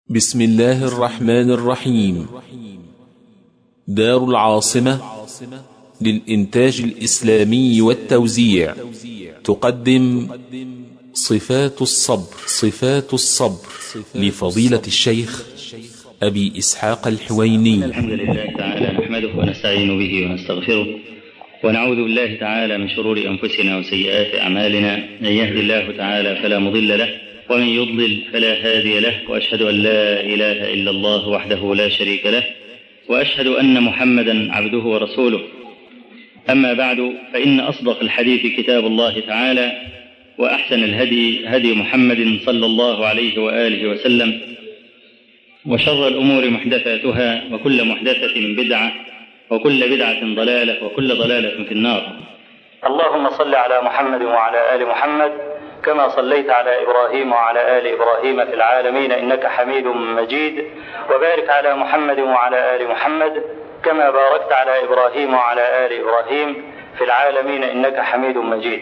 بسم الله الرحمن الرحيم دار العاصمة للإنتاج الإسلامي والتوزيع تقدم صفات الصبر صفات الصبر لفضيلة الشيخ أبي إسحاق الحويني الحمد لله تعالى نحمده ونستعين به ونستغفره ونعوذ بالله تعالى من شرور أنفسنا وسيئات أعمالنا من يهد الله تعالى فلا مضل له ومن يضلل فلا هادي له وأشهد أن لا إله إلا الله وحده لا شريك له وأشهد أن محمدا عبده ورسوله أما بعد فإن أصدق الحديث كتاب الله تعالى وأحسن الهدي هدي محمد صلى الله عليه وآله وسلم وشر الأمور محدثاتها وكل محدثة بدعة وكل بدعة ضلالة وكل ضلالة في النار اللهم صل على محمد وعلى آل محمد كما صليت على إبراهيم وعلى آل إبراهيم في العالمين إنك حميد مجيد وبارك على محمد وعلى آل محمد كما باركت على إبراهيم وعلى آل إبراهيم في العالمين إنك حميد مجيد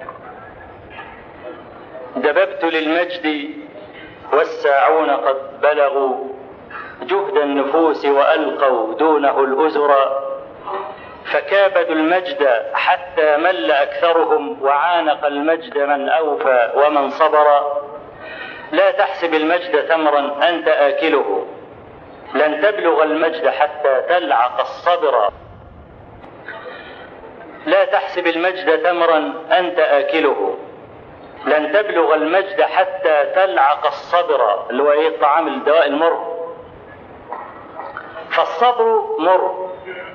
دببت للمجد والساعون قد بلغوا جهد النفوس والقوا دونه الازر فكابدوا المجد حتى مل اكثرهم وعانق المجد من اوفى ومن صبر لا تحسب المجد تمرا انت اكله لن تبلغ المجد حتى تلعق الصبر لا تحسب المجد تمرا انت اكله لن تبلغ المجد حتى تلعق الصبر اللي هو ايه طعام الدواء المر فالصبر مر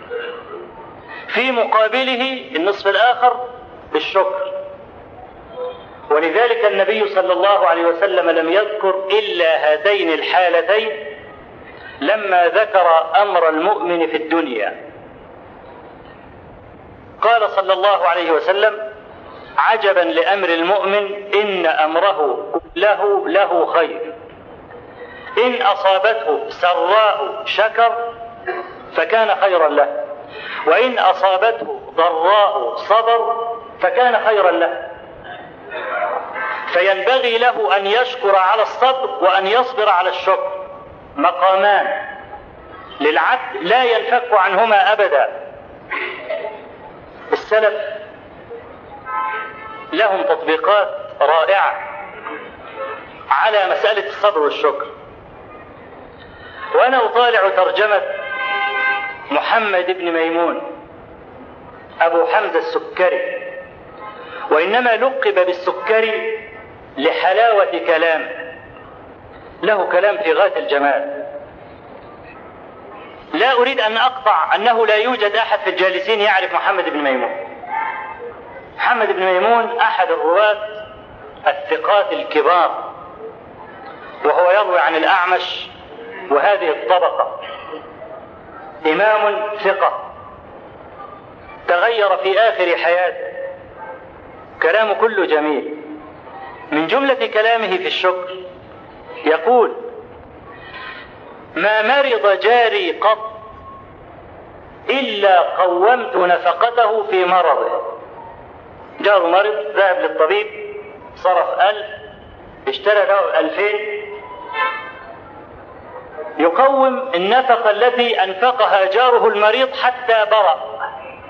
في مقابله النصف الاخر بالشكر ولذلك النبي صلى الله عليه وسلم لم يذكر الا هاتين الحالتين لما ذكر امر المؤمن في الدنيا قال صلى الله عليه وسلم عجبا لامر المؤمن ان امره كله له خير ان اصابته سراء شكر فكان خيرا له وان اصابته ضراء صبر فكان خيرا له فينبغي له ان يشكر على الصبر وان يصبر على الشكر مقامان للعبد لا ينفك عنهما ابدا السلف لهم تطبيقات رائعه على مساله الصبر والشكر وانا اطالع ترجمه محمد بن ميمون ابو حمزه السكري وانما لقب بالسكري لحلاوه كلامه له كلام في غايه الجمال لا اريد ان اقطع انه لا يوجد احد في الجالسين يعرف محمد بن ميمون محمد بن ميمون احد الرواه الثقات الكبار وهو يروي عن الاعمش وهذه الطبقه امام ثقه تغير في اخر حياته كلامه كله جميل من جمله كلامه في الشكر يقول ما مرض جاري قط الا قومت نفقته في مرضه جاره مرض ذهب للطبيب صرف ألف اشترى له ألفين يقوم النفقة التي أنفقها جاره المريض حتى برأ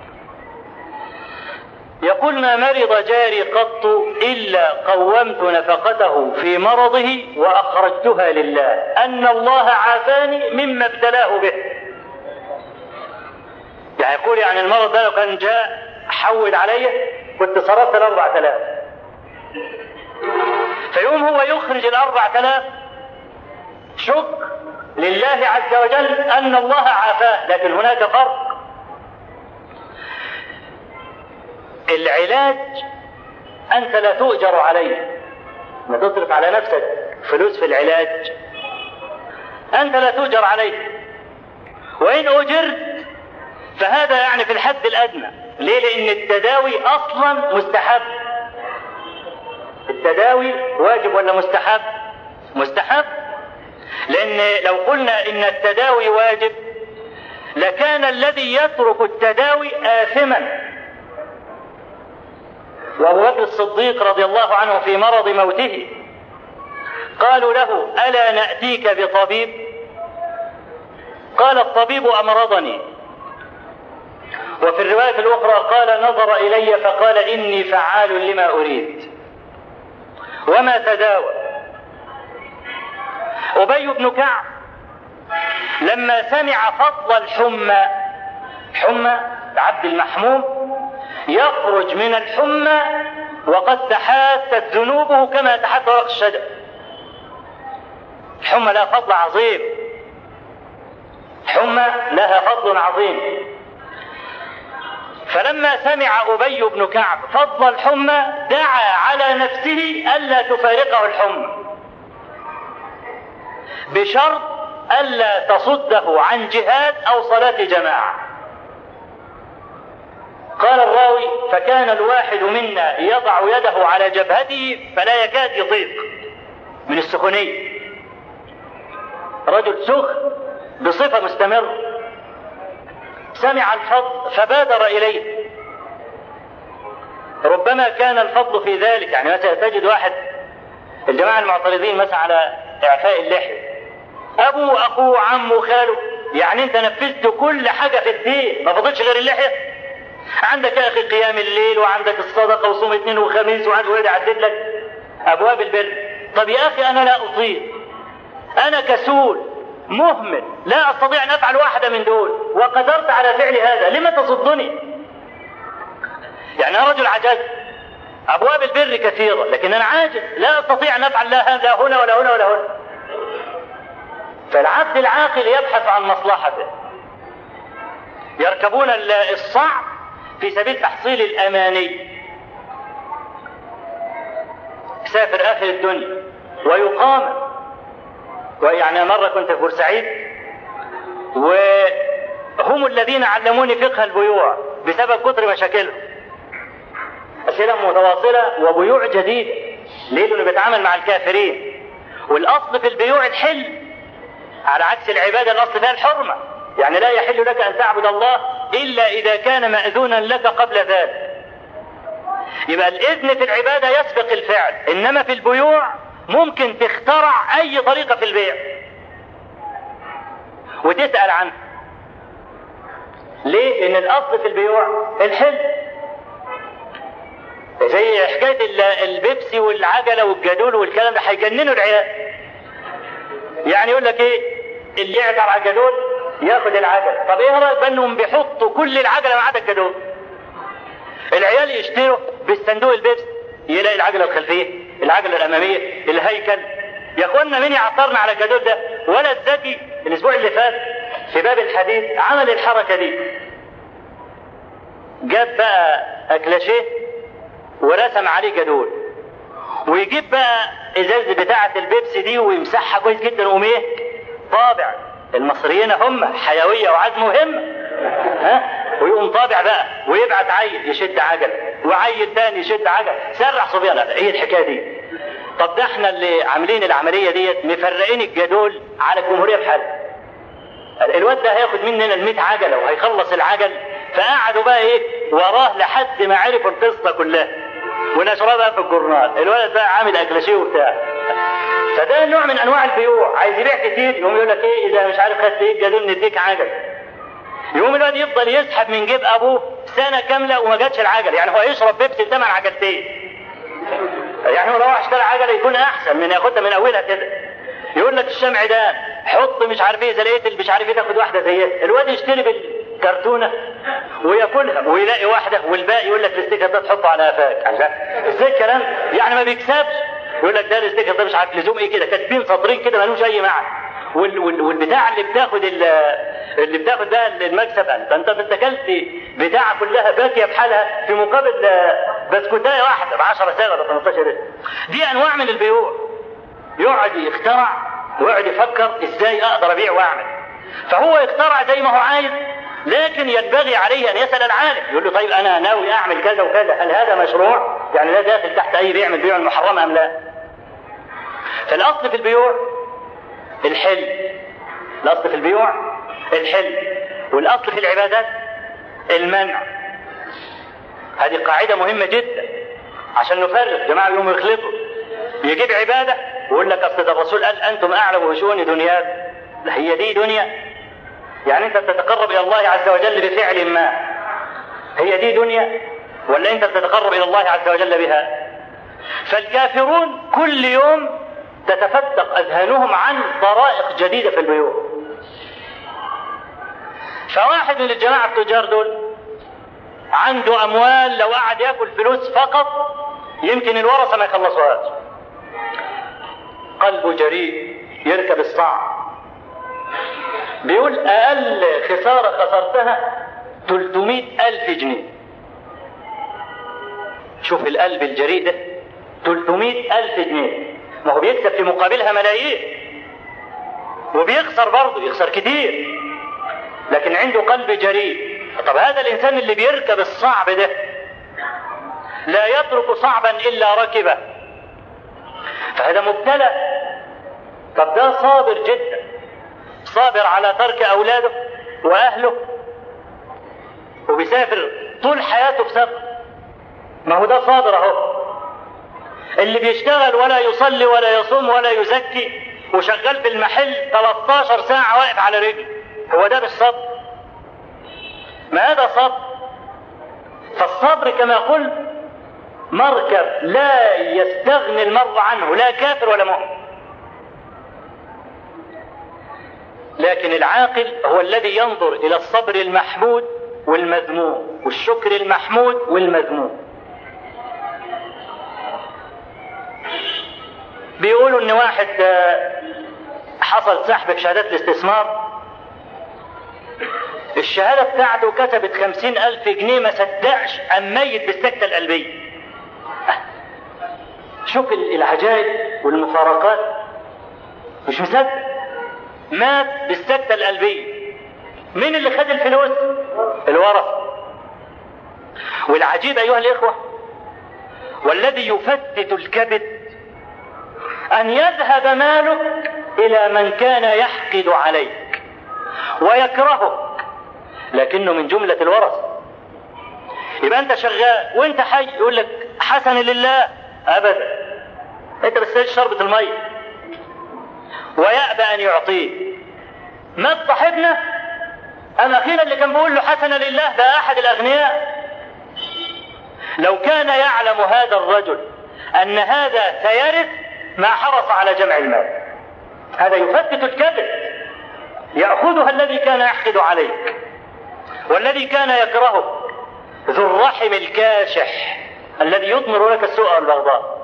يقول ما مرض جاري قط إلا قومت نفقته في مرضه وأخرجتها لله أن الله عافاني مما ابتلاه به يعني يقول يعني المرض ده لو كان جاء حول علي كنت صرفت الأربع تلاف فيوم هو يخرج الأربع تلاف شكر لله عز وجل أن الله عافاه لكن هناك فرق العلاج أنت لا تؤجر عليه ما تصرف على نفسك فلوس في العلاج أنت لا تؤجر عليه وإن أجرت فهذا يعني في الحد الأدنى ليه لأن التداوي أصلا مستحب التداوي واجب ولا مستحب مستحب لأن لو قلنا إن التداوي واجب لكان الذي يترك التداوي آثما وابو بكر الصديق رضي الله عنه في مرض موته قالوا له ألا نأتيك بطبيب قال الطبيب أمرضني وفي الرواية الأخرى قال نظر إلي فقال إني فعال لما أريد وما تداوى أبي بن كعب لما سمع فضل الحمى حمى عبد المحموم يخرج من الحمى وقد تحاتت ذنوبه كما تحت ورق الشجر الحمى لها فضل عظيم حمى لها فضل عظيم فلما سمع أبي بن كعب فضل الحمى دعا على نفسه ألا تفارقه الحمى بشرط ألا تصده عن جهاد أو صلاة جماعة قال الراوي فكان الواحد منا يضع يده على جبهته فلا يكاد يطيق من السخونية رجل سخن بصفة مستمرة سمع الفضل فبادر إليه ربما كان الفضل في ذلك يعني مثلا تجد واحد الجماعة المعترضين مثلا على إعفاء اللحية أبوه أخوه عمه خاله يعني أنت نفذت كل حاجة في الدين ما فضلش غير اللحية عندك يا أخي قيام الليل وعندك الصدقة وصوم اثنين وخميس وعندك ولد يعدد لك أبواب البر طب يا أخي أنا لا أطيق أنا كسول مهمل لا استطيع ان افعل واحده من دول وقدرت على فعل هذا لما تصدني يعني انا رجل عجز ابواب البر كثيره لكن انا عاجز لا استطيع ان افعل لا هذا هنا ولا هنا ولا هنا فالعبد العاقل يبحث عن مصلحته يركبون الصعب في سبيل تحصيل الاماني سافر اخر الدنيا ويقامر ويعني مرة كنت في بورسعيد وهم الذين علموني فقه البيوع بسبب كثر مشاكلهم أسئلة متواصلة وبيوع جديدة ليه؟ لأنه بيتعامل مع الكافرين والأصل في البيوع الحل على عكس العبادة الأصل فيها الحرمة يعني لا يحل لك أن تعبد الله إلا إذا كان مأذونا لك قبل ذلك يبقى الإذن في العبادة يسبق الفعل إنما في البيوع ممكن تخترع اي طريقه في البيع وتسال عنها ليه لان الاصل في البيوع الحل زي حكايه البيبسي والعجله والجدول والكلام ده هيجننوا العيال يعني يقول لك ايه اللي يعجل على الجدول ياخد العجله طب ايه رايك بانهم بيحطوا كل العجله ما عدا الجدول العيال يشتروا بالصندوق البيبسي يلاقي العجله الخلفيه العجله الاماميه الهيكل يا اخوانا مين يعطرنا على الجدول ده ولا الذكي الاسبوع اللي فات في باب الحديث عمل الحركه دي جاب بقى اكلاشيه ورسم عليه جدول ويجيب بقى ازاز بتاعه البيبسي دي ويمسحها كويس جدا ويقوم ايه طابع المصريين هم حيويه وعزم مهم ها ويقوم طابع بقى ويبعت عيل يشد عجل وعيل تاني يشد عجل سرح صبيان ايه الحكايه دي طب ده احنا اللي عاملين العمليه ديت مفرقين الجدول على الجمهوريه بحالها الواد ده هياخد مننا ال 100 عجله وهيخلص العجل فقعدوا بقى ايه وراه لحد ما عرفوا القصه كلها ونشرها بقى في الجورنال الولد بقى عامل اكلاشيه وبتاع فده نوع من انواع البيوع عايز يبيع كتير يقوم يقول لك ايه اذا مش عارف خدت ايه الجدول نديك عجل يقوم الواد يفضل يسحب من جيب ابوه سنه كامله وما جاتش العجل يعني هو يشرب بيبسي بثمن عجلتين يعني هو لو اشترى عجله يكون احسن من ياخدها من اولها كده يقول لك الشمع ده حط مش عارف ايه زي لقيت مش عارف ايه تاخد واحده زيها الواد يشتري بالكرتونه وياكلها ويلاقي واحده والباقي يقول لك الاستيكر ده تحطه على قفاك ازاي الكلام يعني ما بيكسبش يقول لك ده الاستيكر ده مش عارف لزوم ايه كده كاتبين سطرين كده ملوش اي معنى وال وال والبتاع اللي بتاخد اللي بتاخد ده المكسب انت انت انت اكلت بتاعه كلها باكيه بحالها في مقابل بسكوتايه واحده ب 10 سنه ولا 15 ريال دي انواع من البيوع يقعد يخترع ويقعد يفكر ازاي اقدر ابيع واعمل فهو يخترع زي ما هو عايز لكن ينبغي عليه ان يسال العالم يقول له طيب انا ناوي اعمل كذا وكذا هل هذا مشروع؟ يعني ده داخل تحت اي بيع من البيوع المحرمه ام لا؟ فالاصل في البيوع الحل الاصل في البيوع الحل والاصل في العبادات المنع هذه قاعده مهمه جدا عشان نفرق جماعه يوم يخلطوا يجيب عباده ويقول لك اصل ده الرسول قال انتم اعلم بشؤون دنياكم لا هي دي دنيا يعني انت بتتقرب الى الله عز وجل بفعل ما هي دي دنيا ولا انت بتتقرب الى الله عز وجل بها فالكافرون كل يوم تتفتق اذهانهم عن طرائق جديده في البيوت فواحد من الجماعه التجار دول عنده اموال لو قعد ياكل فلوس فقط يمكن الورثه ما يخلصوهاش قلبه جريء يركب الصعب بيقول اقل خساره خسرتها 300 الف جنيه شوف القلب الجريء ده 300 الف جنيه ما هو بيكسب في مقابلها ملايين وبيخسر برضه يخسر كتير لكن عنده قلب جريء طب هذا الانسان اللي بيركب الصعب ده لا يترك صعبا الا ركبه فهذا مبتلى طب ده صابر جدا صابر على ترك اولاده واهله وبيسافر طول حياته في سفر ما هو ده صابر اهو اللي بيشتغل ولا يصلي ولا يصوم ولا يزكي وشغال في المحل 13 ساعة واقف على رجله هو ده مش صبر ما هذا صبر فالصبر كما قلت مركب لا يستغني المرء عنه لا كافر ولا مؤمن لكن العاقل هو الذي ينظر الى الصبر المحمود والمذموم والشكر المحمود والمذموم بيقولوا ان واحد حصل سحب في شهادات الاستثمار الشهادة بتاعته كسبت خمسين ألف جنيه ما صدقش أم ميت بالسكتة القلبية شوف العجائب والمفارقات مش مصدق مات بالسكتة القلبية مين اللي خد الفلوس الورث والعجيب أيها الإخوة والذي يفتت الكبد أن يذهب مالك إلى من كان يحقد عليك ويكرهك لكنه من جملة الورث يبقى أنت شغال وأنت حي يقول لك حسن لله أبدا أنت بس شربة المية ويأبى أن يعطيه مات صاحبنا أما أخيرا اللي كان بيقول له حسن لله ده أحد الأغنياء لو كان يعلم هذا الرجل أن هذا سيرث ما حرص على جمع المال هذا يفتت الكبد يأخذها الذي كان يحقد عليك والذي كان يكرهك ذو الرحم الكاشح الذي يضمر لك السوء والبغضاء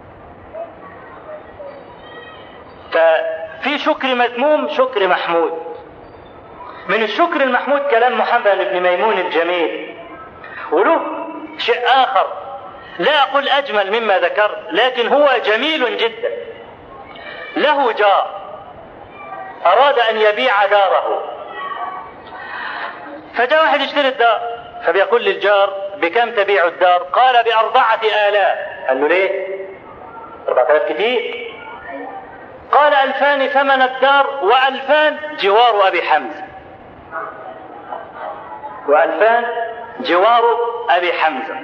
ففي شكر مذموم شكر محمود من الشكر المحمود كلام محمد بن ميمون الجميل وله شيء آخر لا أقول أجمل مما ذكرت لكن هو جميل جدا له جار أراد أن يبيع داره فجاء واحد يشتري الدار فبيقول للجار بكم تبيع الدار قال بأربعة آلاف قال له ليه أربعة آلاف كتير قال ألفان ثمن الدار وألفان جوار أبي حمزة وألفان جوار أبي حمزة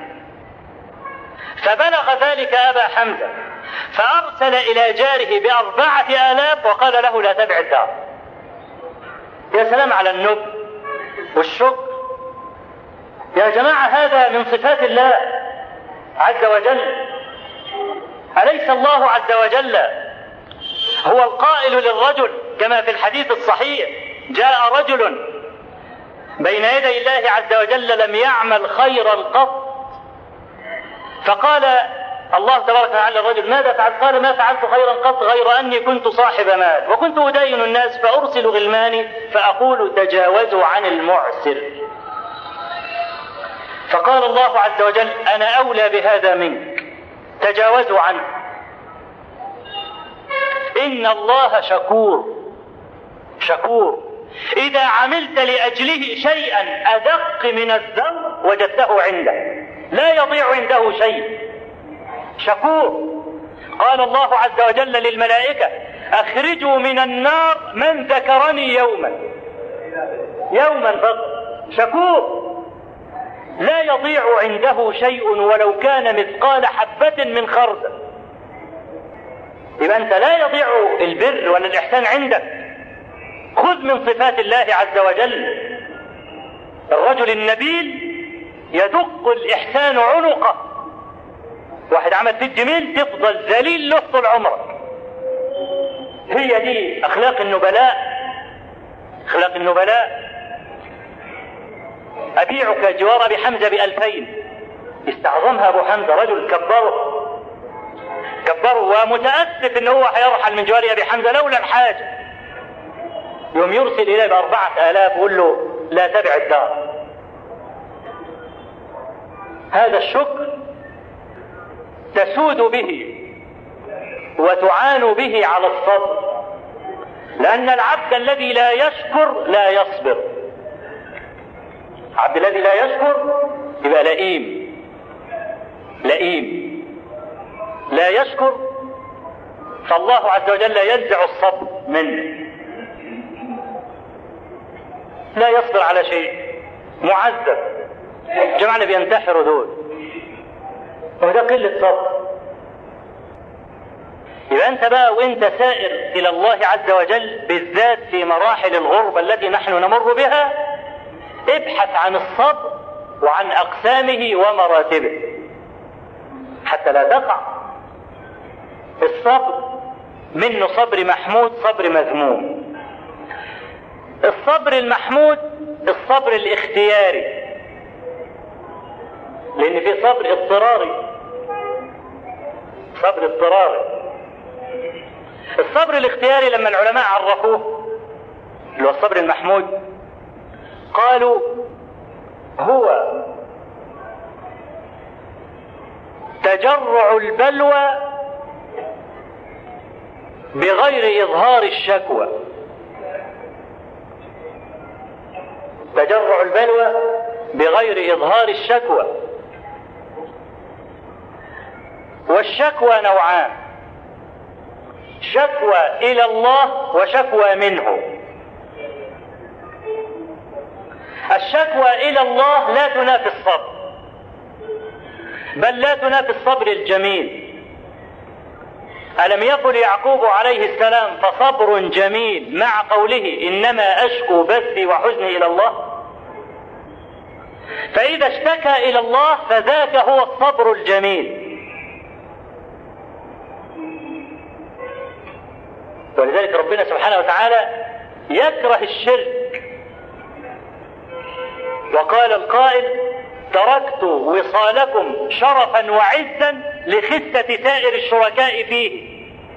فبلغ ذلك أبا حمزة فأرسل إلى جاره بأربعة آلاف وقال له لا تبع الدار يا سلام على النبل والشكر يا جماعة هذا من صفات الله عز وجل أليس الله عز وجل هو القائل للرجل كما في الحديث الصحيح جاء رجل بين يدي الله عز وجل لم يعمل خيرا قط فقال الله تبارك وتعالى الرجل ماذا فعلت؟ قال ما فعلت خيرا قط غير اني كنت صاحب مال وكنت ادين الناس فارسل غلماني فاقول تجاوزوا عن المعسر. فقال الله عز وجل انا اولى بهذا منك تجاوزوا عنه. ان الله شكور شكور اذا عملت لاجله شيئا ادق من الذنب وجدته عنده لا يضيع عنده شيء شكور قال الله عز وجل للملائكة أخرجوا من النار من ذكرني يوما يوما فقط شكور لا يضيع عنده شيء ولو كان مثقال حبة من خردل يبقى أنت لا يضيع البر ولا الإحسان عندك خذ من صفات الله عز وجل الرجل النبيل يدق الإحسان عنقه واحد عمل فيك جميل تفضل ذليل له طول عمرك هي دي أخلاق النبلاء أخلاق النبلاء أبيعك جوار أبي حمزة بألفين استعظمها أبو حمزة رجل كبره كبره ومتأسف إن هو هيرحل من جوار أبي حمزة لولا الحاجة يوم يرسل إليه بأربعة آلاف ويقول له لا تبع الدار هذا الشكر تسود به وتعان به على الصبر لأن العبد الذي لا يشكر لا يصبر العبد الذي لا يشكر يبقى لئيم لئيم لا يشكر فالله عز وجل ينزع الصبر منه لا يصبر على شيء معذب جماعة بينتحروا دول وده قلة صبر يبقى انت بقى وانت سائر الى الله عز وجل بالذات في مراحل الغربة التي نحن نمر بها ابحث عن الصبر وعن اقسامه ومراتبه حتى لا تقع الصبر منه صبر محمود صبر مذموم الصبر المحمود الصبر الاختياري لان في صبر اضطراري صبر اضطراري الصبر الاختياري لما العلماء عرفوه اللي هو الصبر المحمود قالوا هو تجرع البلوى بغير اظهار الشكوى تجرع البلوى بغير اظهار الشكوى والشكوى نوعان شكوى الى الله وشكوى منه الشكوى الى الله لا تنافي الصبر بل لا تنافي الصبر الجميل ألم يقل يعقوب عليه السلام فصبر جميل مع قوله إنما أشكو بثي وحزني إلى الله فإذا اشتكى إلى الله فذاك هو الصبر الجميل ولذلك ربنا سبحانه وتعالى يكره الشرك وقال القائل تركت وصالكم شرفا وعزا لخسة سائر الشركاء فيه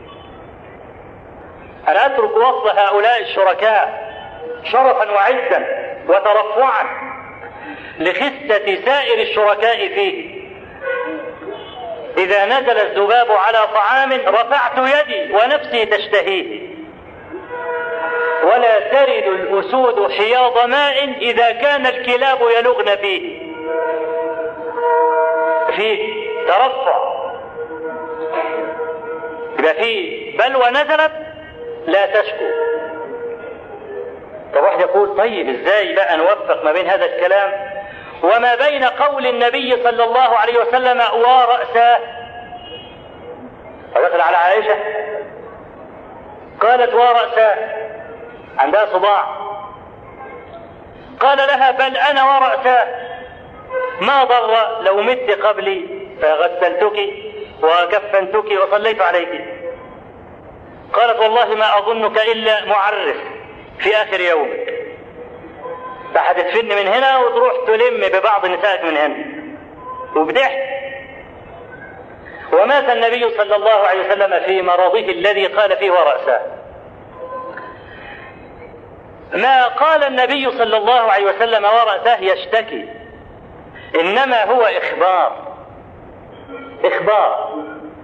أنا أترك وصل هؤلاء الشركاء شرفا وعزا وترفعا لخسة سائر الشركاء فيه إذا نزل الذباب على طعام رفعت يدي ونفسي تشتهيه ولا ترد الأسود حياض ماء إذا كان الكلاب يلغن فيه فيه ترفع يبقى فيه بلوى نزلت لا تشكو طب واحد يقول طيب ازاي بقى نوفق ما بين هذا الكلام وما بين قول النبي صلى الله عليه وسلم ورأساه ودخل على عائشة قالت ورأساه عندها صباع قال لها بل أنا ورأساه ما ضر لو مت قبلي فغسلتك وكفنتك وصليت عليك قالت والله ما أظنك إلا معرف في آخر يومك فهتدفن من هنا وتروح تلم ببعض نسائك من هنا وبضحك ومات النبي صلى الله عليه وسلم في مرضه الذي قال فيه ورأسه ما قال النبي صلى الله عليه وسلم ورأسه يشتكي إنما هو إخبار إخبار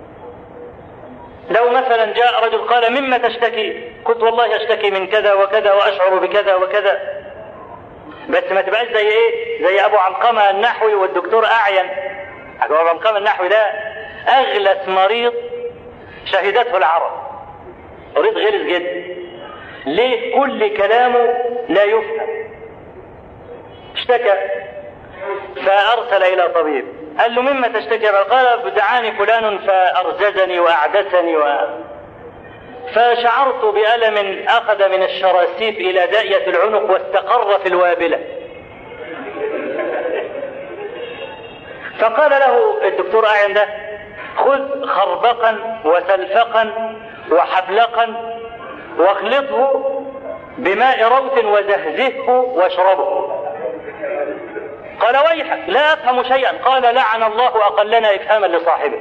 لو مثلا جاء رجل قال مما تشتكي قلت والله أشتكي من كذا وكذا وأشعر بكذا وكذا بس ما تبقاش زي ايه زي ابو علقمه النحوي والدكتور اعين ابو علقمه النحوي ده اغلس مريض شهدته العرب مريض غلس جدا ليه كل كلامه لا يفهم اشتكى فارسل الى طبيب قال له مما تشتكي قال دعاني فلان فارجزني واعدسني و... فشعرت بألم أخذ من الشراسيف إلى دائية العنق واستقر في الوابلة فقال له الدكتور أعين ده خذ خربقا وسلفقا وحبلقا واخلطه بماء روث وزهزهه واشربه قال ويحك لا افهم شيئا قال لعن الله اقلنا افهاما لصاحبه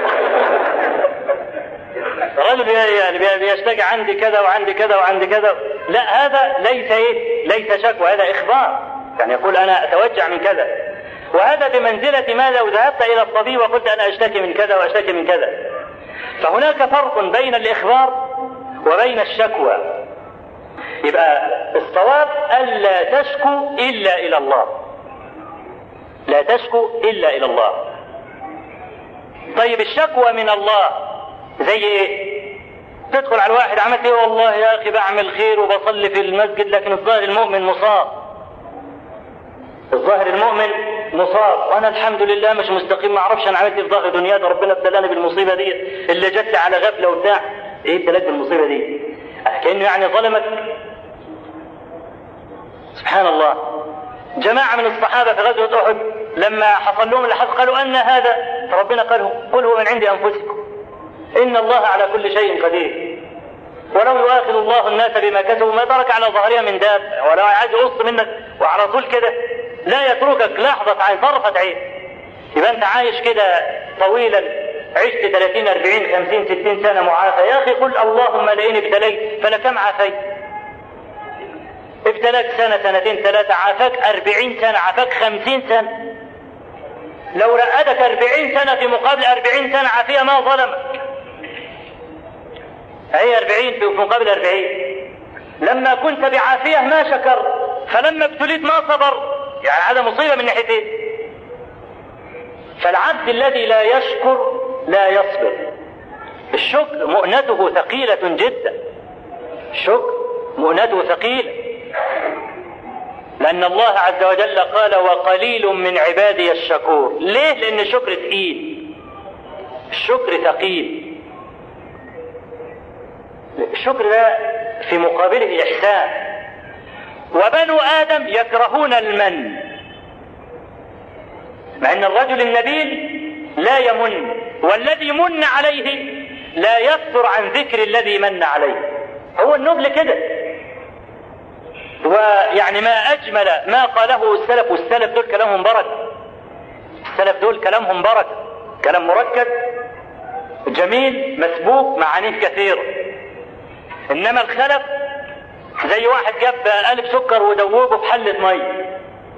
الرجل يعني بيشتكي عندي كذا وعندي كذا وعندي كذا لا هذا ليس ايه ليس شكوى هذا اخبار يعني يقول انا اتوجع من كذا وهذا بمنزلة ما لو ذهبت إلى الطبيب وقلت أنا أشتكي من كذا وأشتكي من كذا فهناك فرق بين الإخبار وبين الشكوى يبقى الصواب ألا تشكو إلا إلى الله لا تشكو إلا إلى الله طيب الشكوى من الله زي إيه تدخل على الواحد عملت ايه والله يا اخي بعمل خير وبصلي في المسجد لكن الظاهر المؤمن مصاب الظاهر المؤمن مصاب وانا الحمد لله مش مستقيم ما اعرفش انا عملت ايه في ظهر دنيا ده ربنا ابتلاني بالمصيبه دي اللي جت على غفله وبتاع ايه ابتلاك بالمصيبه دي كانه يعني ظلمك سبحان الله جماعة من الصحابة في غزوة أحد لما حصل لهم اللي حصل قالوا أن هذا فربنا قال قل هو من عند أنفسكم إن الله على كل شيء قدير ولو يؤاخذ الله الناس بما كسبوا ما ترك على ظهرها من داب ولو عايز يقص منك وعلى طول كده لا يتركك لحظة عين طرفة عين يبقى أنت عايش كده طويلا عشت 30 40 50 60 سنة معافى يا أخي قل اللهم لئن ابتليت فلكم عافيت ابتلاك سنة سنتين ثلاثة عافاك أربعين سنة عافاك خمسين سنة لو رقدك أربعين سنة في مقابل أربعين سنة عافية ما ظلمك هي أربعين في مقابل أربعين لما كنت بعافية ما شكر فلما ابتليت ما صبر يعني هذا مصيبة من ناحيتين فالعبد الذي لا يشكر لا يصبر الشكر مؤنته ثقيلة جدا الشكر مؤنته ثقيلة لأن الله عز وجل قال وقليل من عبادي الشكور ليه؟ لأن الشكر ثقيل الشكر ثقيل الشكر ده في مقابله الإحسان وبنو آدم يكرهون المن مع أن الرجل النبيل لا يمن والذي من عليه لا يكثر عن ذكر الذي من عليه هو النبل كده ويعني ما أجمل ما قاله السلف والسلف دول كلامهم بركة السلف دول كلامهم بركة كلام مركز جميل مسبوق معانيه كثيرة إنما الخلف زي واحد جاب ألف سكر ودوبه في حلة مية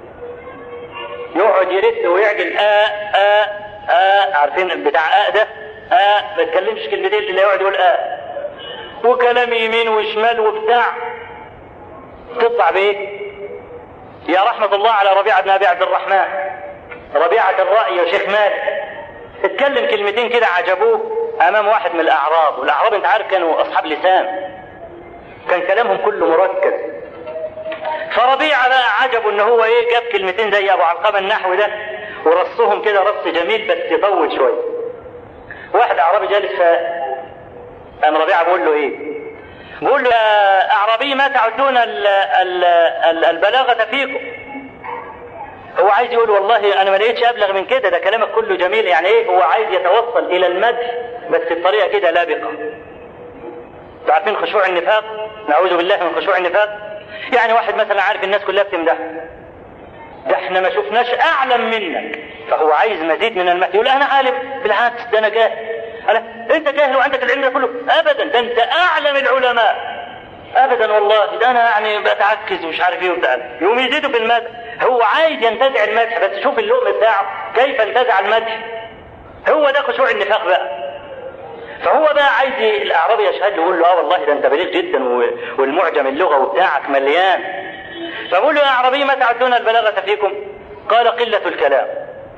يقعد يرد ويعجل آه آه آه عارفين بتاع آه ده آه ما تكلمش كلمتين اللي يقعد يقول آه وكلام يمين وشمال وبتاع تطلع بايه؟ يا رحمة الله على ربيعة بن أبي عبد الرحمن ربيعة الرأي وشيخ مالك اتكلم كلمتين كده عجبوه أمام واحد من الأعراب والأعراب أنت عارف كانوا أصحاب لسان كان كلامهم كله مركز فربيعة بقى عجبه ان هو ايه جاب كلمتين زي ابو علقمة النحو ده ورصهم كده رص جميل بس يطول شوية واحد اعرابي جالس ف قام ربيعة بيقول له ايه بيقول له يا اعرابي ما تعدون ال ال ال البلاغة فيكم هو عايز يقول والله انا ما لقيتش ابلغ من كده ده كلامك كله جميل يعني ايه هو عايز يتوصل الى المدح بس بطريقه كده لابقه انتوا عارفين خشوع النفاق نعوذ بالله من خشوع النفاق يعني واحد مثلا عارف الناس كلها بتمدح ده احنا ما شفناش اعلم منك فهو عايز مزيد من المدح يقول انا عالم بالعكس ده انا جاهل أنا انت جاهل وعندك العلم ده كله ابدا ده انت اعلم العلماء ابدا والله ده انا يعني بتعكز ومش عارف ايه وبتاع يقوم يزيدوا في المدح هو عايز ينتزع المدح بس شوف اللقم بتاعه كيف انتزع المدح هو ده خشوع النفاق بقى فهو بقى عايز الاعرابي يشهد له يقول له اه والله ده انت بليغ جدا والمعجم اللغه بتاعك مليان فبقول له يا اعرابي ما تعدون البلاغه فيكم قال قله الكلام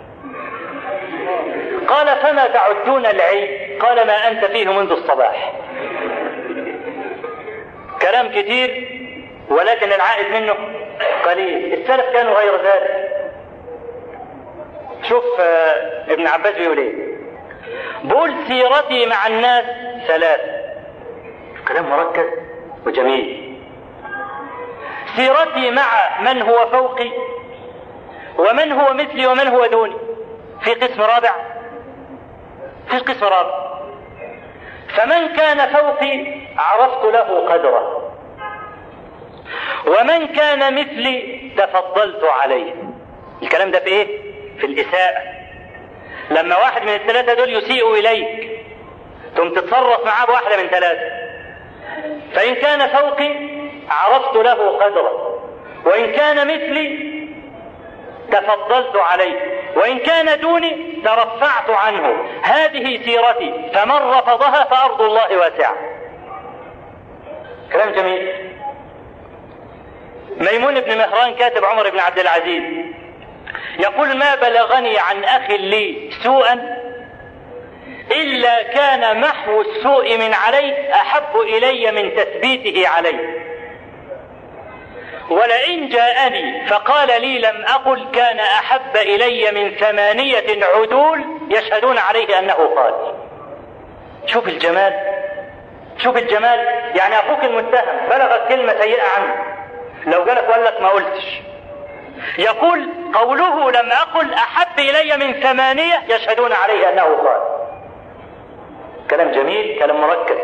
قال فما تعدون العيب قال ما انت فيه منذ الصباح كلام كتير ولكن العائد منه قليل السلف كانوا غير ذلك شوف ابن عباس بيقول ايه بقول سيرتي مع الناس ثلاث كلام مركز وجميل سيرتي مع من هو فوقي ومن هو مثلي ومن هو دوني في قسم رابع في قسم رابع فمن كان فوقي عرفت له قدره ومن كان مثلي تفضلت عليه الكلام ده في ايه في الاساءة لما واحد من الثلاثة دول يسيء اليك ثم تتصرف معاه بواحدة من ثلاثة فإن كان فوقي عرفت له قدره وإن كان مثلي تفضلت عليه وإن كان دوني ترفعت عنه هذه سيرتي فمن رفضها فأرض الله واسعة كلام جميل ميمون بن مهران كاتب عمر بن عبد العزيز يقول ما بلغني عن أخ لي سوءا إلا كان محو السوء من عليه أحب إلي من تثبيته عليه ولئن جاءني فقال لي لم أقل كان أحب إلي من ثمانية عدول يشهدون عليه أنه قال شوف الجمال شوف الجمال يعني أخوك المتهم بلغت كلمة سيئة عنه لو جالك وقال لك ما قلتش يقول قوله لم أقل أحب إلي من ثمانية يشهدون عليه أنه قال كلام جميل كلام مركز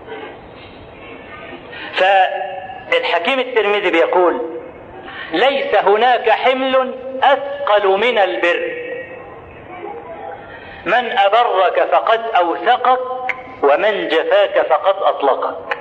فالحكيم الترمذي بيقول ليس هناك حمل أثقل من البر من أبرك فقد أوثقك ومن جفاك فقد أطلقك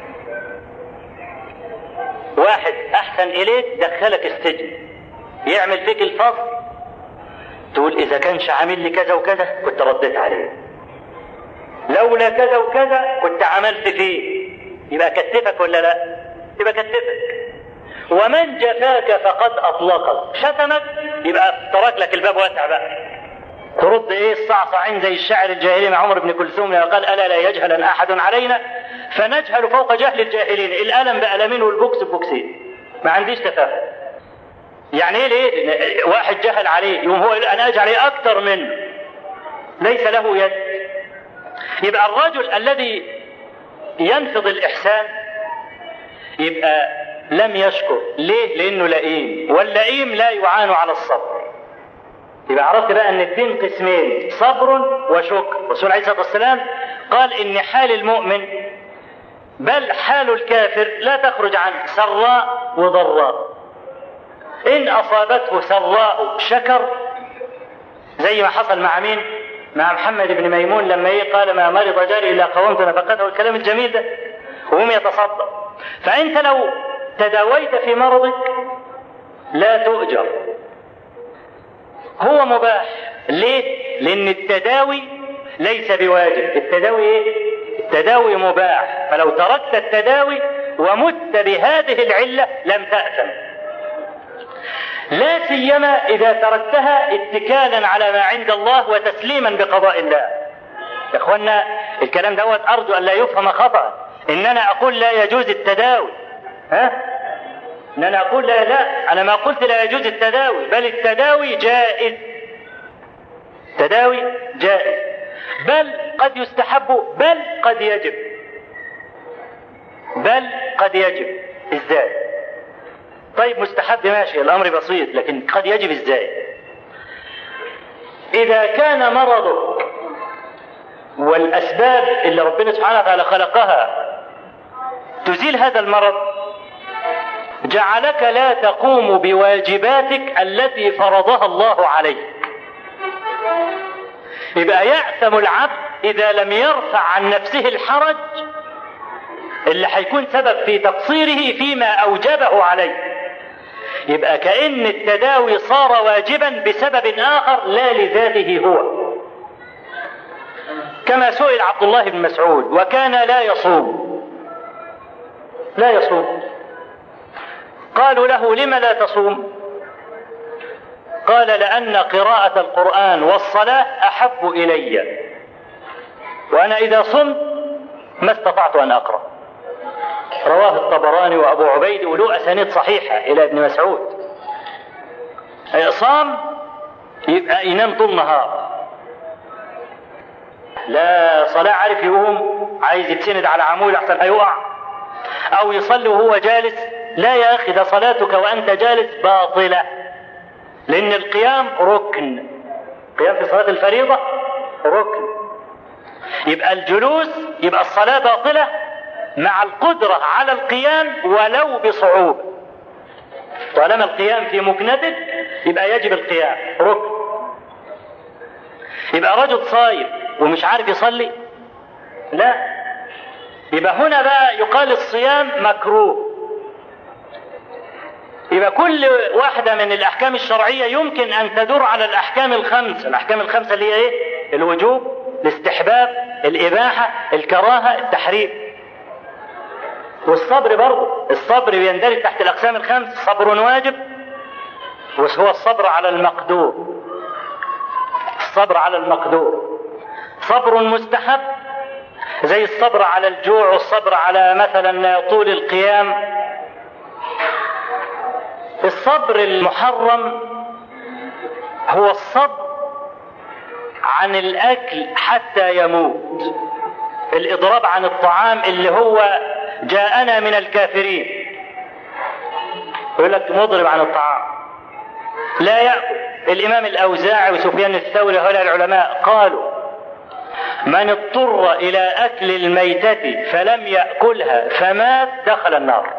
واحد أحسن إليك دخلك السجن يعمل فيك الفصل تقول إذا كانش عامل لي كذا وكذا كنت رديت عليه لولا كذا وكذا كنت عملت فيه يبقى كتفك ولا لا يبقى كتفك ومن جفاك فقد اطلقك شتمك يبقى ترك لك الباب واسع بقى ترد ايه الصعصعين زي الشاعر الجاهلي مع عمر بن كلثوم لما قال الا لا يجهل احد علينا فنجهل فوق جهل الجاهلين الالم بألمين والبوكس ببوكسين ما عنديش تفاهم يعني ايه ليه واحد جهل عليه يقوم هو انا اجعل عليه اكتر منه ليس له يد يبقى الرجل الذي ينفض الإحسان يبقى لم يشكر ليه لأنه لئيم واللئيم لا يعان على الصبر يبقى عرفت بقى أن الدين قسمين صبر وشكر الرسول عليه الصلاة والسلام قال إن حال المؤمن بل حال الكافر لا تخرج عن سراء وضراء إن أصابته سراء شكر زي ما حصل مع مين؟ مع محمد بن ميمون لما ايه قال ما مرض جاري الا قومت نفقته والكلام الجميل ده وهم يتصدق فانت لو تداويت في مرضك لا تؤجر هو مباح ليه لان التداوي ليس بواجب التداوي ايه التداوي مباح فلو تركت التداوي ومت بهذه العله لم تاثم لا سيما اذا تركتها اتكالا على ما عند الله وتسليما بقضاء الله يا اخوانا الكلام دوت ارجو ان لا يفهم خطا ان انا اقول لا يجوز التداوي ها ان انا اقول لا لا انا ما قلت لا يجوز التداوي بل التداوي جائز تداوي جائز بل قد يستحب بل قد يجب بل قد يجب ازاي طيب مستحب ماشي الامر بسيط لكن قد يجب ازاي اذا كان مرضك والاسباب اللي ربنا سبحانه وتعالى خلقها تزيل هذا المرض جعلك لا تقوم بواجباتك التي فرضها الله عليك يبقى يأثم العبد إذا لم يرفع عن نفسه الحرج اللي هيكون سبب في تقصيره فيما أوجبه عليه يبقى كأن التداوي صار واجبا بسبب آخر لا لذاته هو كما سئل عبد الله بن مسعود وكان لا يصوم لا يصوم قالوا له لم لا تصوم قال لأن قراءة القرآن والصلاة أحب إلي وأنا إذا صمت ما استطعت أن أقرأ رواه الطبراني وأبو عبيد وله أسانيد صحيحة إلى ابن مسعود صام يبقى ينام طول النهار لا صلاة عارف يقوم عايز يتسند على عمود أحسن هيقع أو يصلي وهو جالس لا يا أخي ده صلاتك وأنت جالس باطلة لأن القيام ركن القيام في صلاة الفريضة ركن يبقى الجلوس يبقى الصلاة باطلة مع القدرة على القيام ولو بصعوبة طالما القيام في مكنتك يبقى يجب القيام ركن يبقى رجل صايم ومش عارف يصلي لا يبقى هنا بقى يقال الصيام مكروه يبقى كل واحدة من الأحكام الشرعية يمكن أن تدور على الأحكام الخمس الأحكام الخمسة اللي هي إيه الوجوب الاستحباب الإباحة الكراهة التحريم والصبر برضه الصبر بيندرج تحت الأقسام الخمس صبر واجب وهو الصبر على المقدور الصبر على المقدور صبر مستحب زي الصبر على الجوع والصبر على مثلا طول القيام الصبر المحرم هو الصبر عن الاكل حتى يموت الاضراب عن الطعام اللي هو جاءنا من الكافرين يقول لك مضرب عن الطعام لا ياكل الامام الاوزاعي وسفيان الثوري هؤلاء العلماء قالوا من اضطر الى اكل الميته فلم ياكلها فمات دخل النار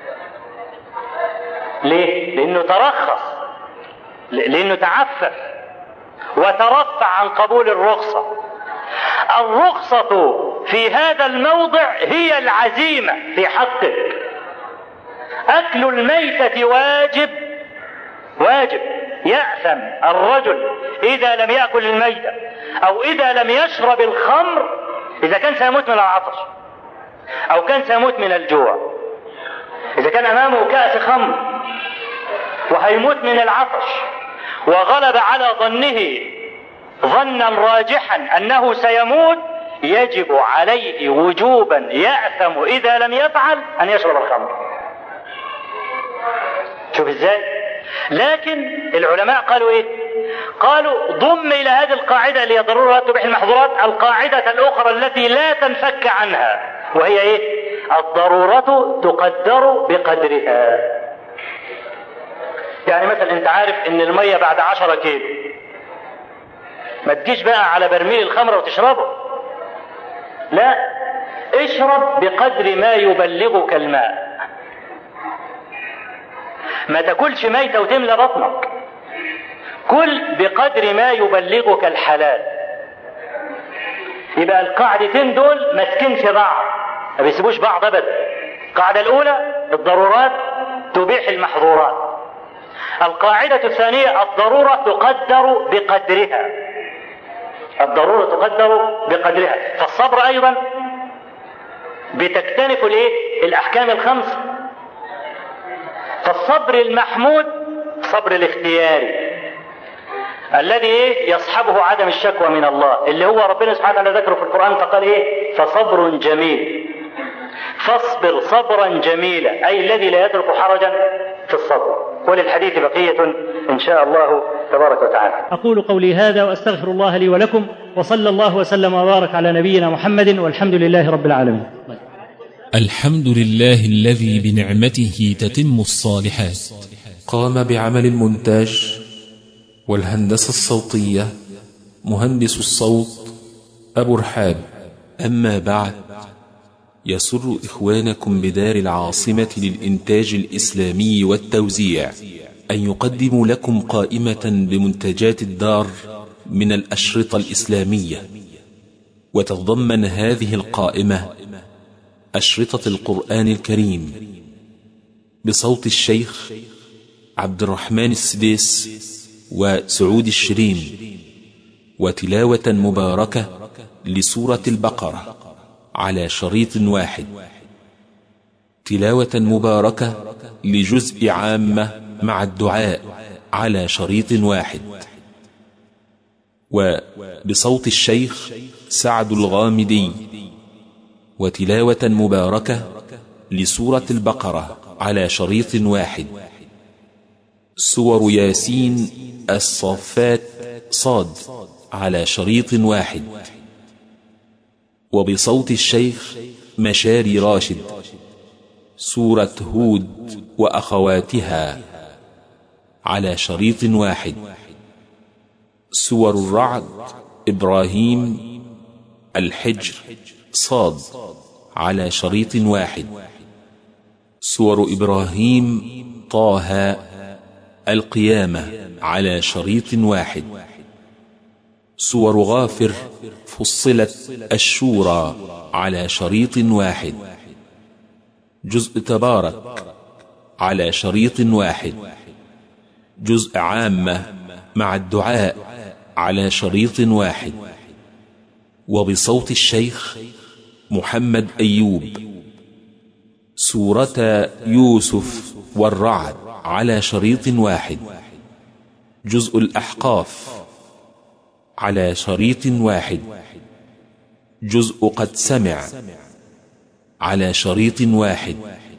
ليه لانه ترخص لانه تعفف وترفع عن قبول الرخصه الرخصه في هذا الموضع هي العزيمه في حقك اكل الميته واجب واجب يأثم الرجل إذا لم يأكل الميتة أو إذا لم يشرب الخمر إذا كان سيموت من العطش أو كان سيموت من الجوع إذا كان أمامه كأس خمر وهيموت من العطش وغلب على ظنه ظنا راجحا أنه سيموت يجب عليه وجوبا يأثم إذا لم يفعل أن يشرب الخمر شوف ازاي لكن العلماء قالوا ايه قالوا ضم الى هذه القاعدة اللي هي ضرورة تبيح المحظورات القاعدة الاخرى التي لا تنفك عنها وهي ايه الضرورة تقدر بقدرها يعني مثلا انت عارف ان المية بعد عشرة كيلو ما تجيش بقى على برميل الخمرة وتشربه لا اشرب بقدر ما يبلغك الماء ما تاكلش ميتة وتملى بطنك كل بقدر ما يبلغك الحلال يبقى القاعدتين دول ماسكين في بعض ما بيسيبوش بعض ابدا القاعدة الأولى الضرورات تبيح المحظورات القاعدة الثانية الضرورة تقدر بقدرها الضرورة تقدر بقدرها فالصبر أيضا بتكتنف الايه الأحكام الخمس فالصبر المحمود صبر الاختياري الذي ايه يصحبه عدم الشكوى من الله اللي هو ربنا سبحانه وتعالى ذكره في القرآن فقال ايه فصبر جميل فاصبر صبرا جميلا اي الذي لا يترك حرجا في الصبر وللحديث بقية ان شاء الله تبارك وتعالى أقول قولي هذا وأستغفر الله لي ولكم وصلى الله وسلم وبارك على نبينا محمد والحمد لله رب العالمين الحمد لله الذي بنعمته تتم الصالحات قام بعمل المونتاج والهندسة الصوتية مهندس الصوت أبو رحاب أما بعد يسر إخوانكم بدار العاصمة للإنتاج الإسلامي والتوزيع أن يقدموا لكم قائمة بمنتجات الدار من الأشرطة الإسلامية وتتضمن هذه القائمة أشرطة القرآن الكريم بصوت الشيخ عبد الرحمن السديس وسعود الشريم وتلاوة مباركة لسورة البقرة على شريط واحد تلاوة مباركة لجزء عامة مع الدعاء على شريط واحد وبصوت الشيخ سعد الغامدي وتلاوة مباركة لسورة البقرة على شريط واحد سور ياسين الصفات صاد على شريط واحد وبصوت الشيخ مشاري راشد سورة هود وأخواتها على شريط واحد سور الرعد إبراهيم الحجر صاد على شريط واحد سور إبراهيم طه القيامة على شريط واحد سور غافر فصلت الشورى على شريط واحد جزء تبارك على شريط واحد جزء عامة مع الدعاء على شريط واحد وبصوت الشيخ محمد أيوب سورة يوسف والرعد على شريط واحد جزء الأحقاف على شريط واحد جزء قد سمع على شريط واحد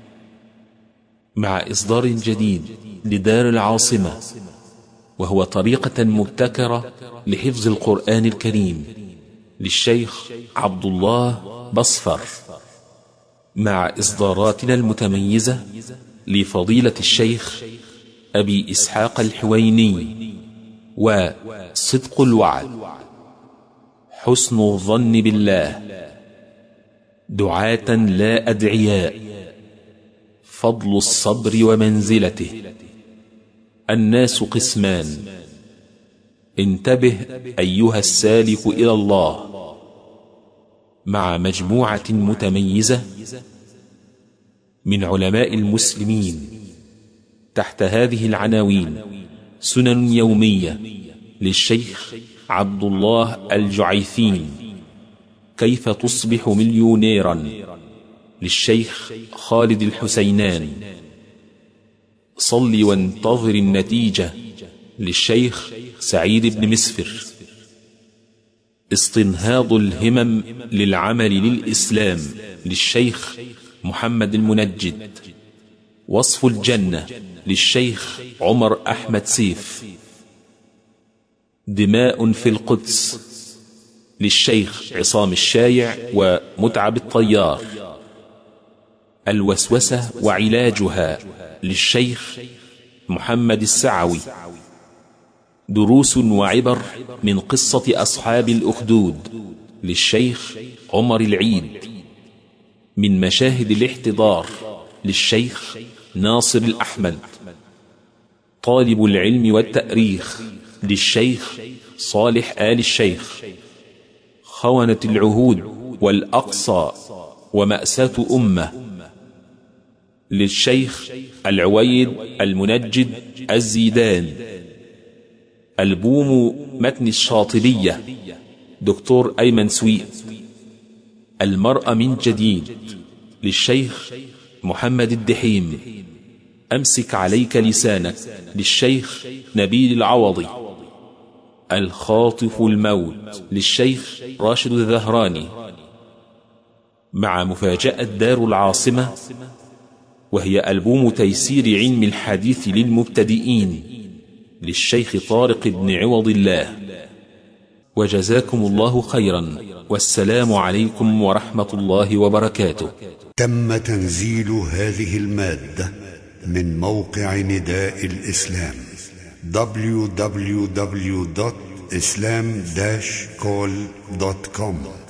مع إصدار جديد لدار العاصمة وهو طريقة مبتكرة لحفظ القرآن الكريم للشيخ عبد الله بصفر مع إصداراتنا المتميزة لفضيلة الشيخ أبي إسحاق الحويني وصدق الوعد حسن الظن بالله دعاة لا أدعياء فضل الصبر ومنزلته الناس قسمان انتبه أيها السالك إلى الله مع مجموعة متميزة من علماء المسلمين تحت هذه العناوين سنن يومية للشيخ عبد الله الجعيثين كيف تصبح مليونيرا للشيخ خالد الحسينان صل وانتظر النتيجة للشيخ سعيد بن مسفر استنهاض الهمم للعمل للإسلام للشيخ محمد المنجد وصف الجنة للشيخ عمر أحمد سيف دماء في القدس للشيخ عصام الشايع ومتعب الطيار الوسوسة وعلاجها للشيخ محمد السعوي دروس وعبر من قصة أصحاب الأخدود للشيخ عمر العيد من مشاهد الاحتضار للشيخ ناصر الأحمد طالب العلم والتأريخ للشيخ صالح آل الشيخ خونة العهود والأقصى ومأساة أمة للشيخ العويد المنجد الزيدان ألبوم متن الشاطبية دكتور أيمن سويد المرأة من جديد للشيخ محمد الدحيم أمسك عليك لسانك للشيخ نبيل العوضي الخاطف الموت للشيخ راشد الذهراني مع مفاجأة دار العاصمة وهي ألبوم تيسير علم الحديث للمبتدئين للشيخ طارق بن عوض الله وجزاكم الله خيرا والسلام عليكم ورحمة الله وبركاته تم تنزيل هذه المادة من موقع نداء الإسلام www.islam-call.com